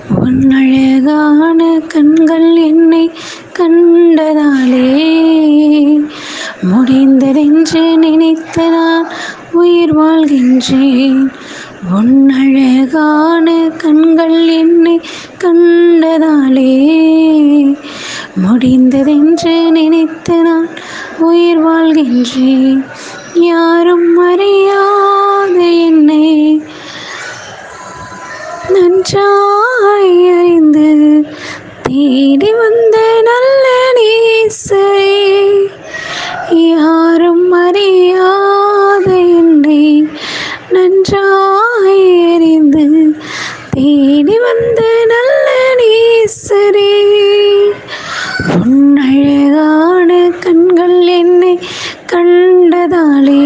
உன் அழகான கண்கள் என்னை கண்டதாலே முடிந்ததென்று நினைத்த நான் உயிர் வாழ்கின்றேன் உன் அழகான கண்கள் என்னை கண்டதாலே முடிந்ததென்று நினைத்த நான் உயிர் வாழ்கின்றேன் யாரும் அறியாத என்னை நன்றாய் அறிந்து தேடி வந்த நல்ல நேசரே யாரும் அறியாத என்னை நன்றாய் அறிந்து தேடி வந்த நல்ல நேசரே உன் அழகான கண்கள் என்னை கண்டதாலே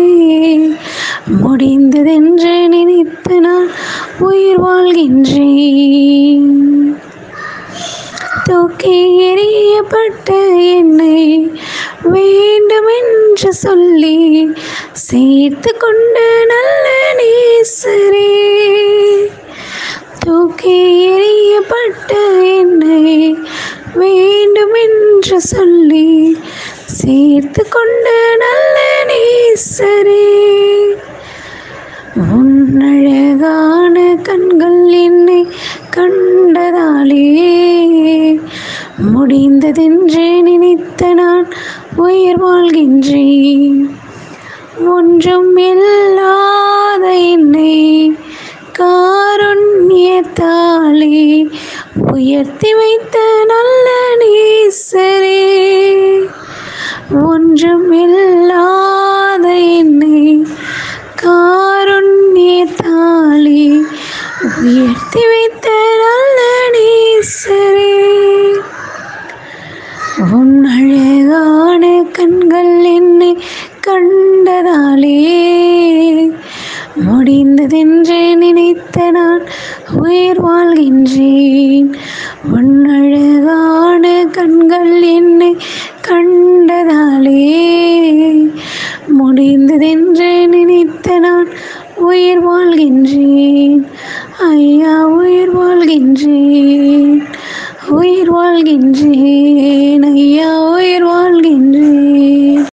முடிந்ததென்று நினைத்து நான் உயிர் வாழ்கின்றேன் தூக்கி எறியப்பட்ட என்னை வேண்டுமென்று சொல்லி சேர்த்து கொண்ட நல்ல நேசரே தூக்கி எறியப்பட்ட என்னை வேண்டுமென்று சொல்லி சேர்த்து கொண்ட நல்ல நேசரே உன் அழகான கண்கள் என்னை கண்டதாலே முடிந்ததென்று நினைத்த நான் உயிர் வாழ்கின்றேன் ஒன்றும் இல்லாத என்னை காருண்யத்தாலே உயர்த்தி வைத்த நல்ல நேசரே ஒன்றும் இல்லாத என்னை காருண்யத்தாலே உயர்த்தி வைத்த நல்ல நேசரே உன் அழகான கண்கள் என்னை கண்டதாலே முடிந்ததென்று நினைத்த நான் உயிர் வாழ்கின்றேன் உன் அழகான கண்கள் என்னை கண்டதாலே முடிந்ததென்று நினைத்த நான் உயிர் வாழ்கின்றேன் ஐயா உயிர் வாழ்கின்றேன் உயிர் வாழ்கின்றேன் ஐயா உயிர் வாழ்கின்றேன்